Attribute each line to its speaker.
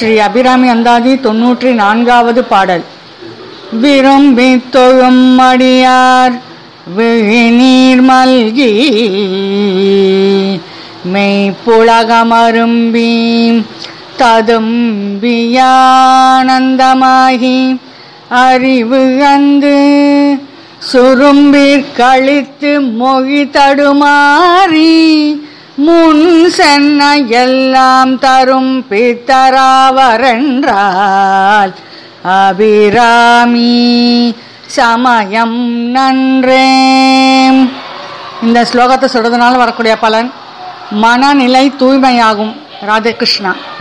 Speaker 1: ஸ்ரீ அபிராமி அந்தாதி தொன்னூற்றி நான்காவது பாடல் விரும்பி தொழும் அடியார் விழிநீர் மல்கி மெய்ப்புலகமரும்பி ததும்பியானந்தமாகி அறிவு அந்து சுரும்பிற் கழித்து மொழி தடுமாறி முன் சென்ன எல்லாம் தரும் பித்தராவரென்றால் அபிராமி சமயம் நன்றே இந்த ஸ்லோகத்தை சொல்றதுனால வரக்கூடிய பலன் மனநிலை தூய்மையாகும் ராதே கிருஷ்ணா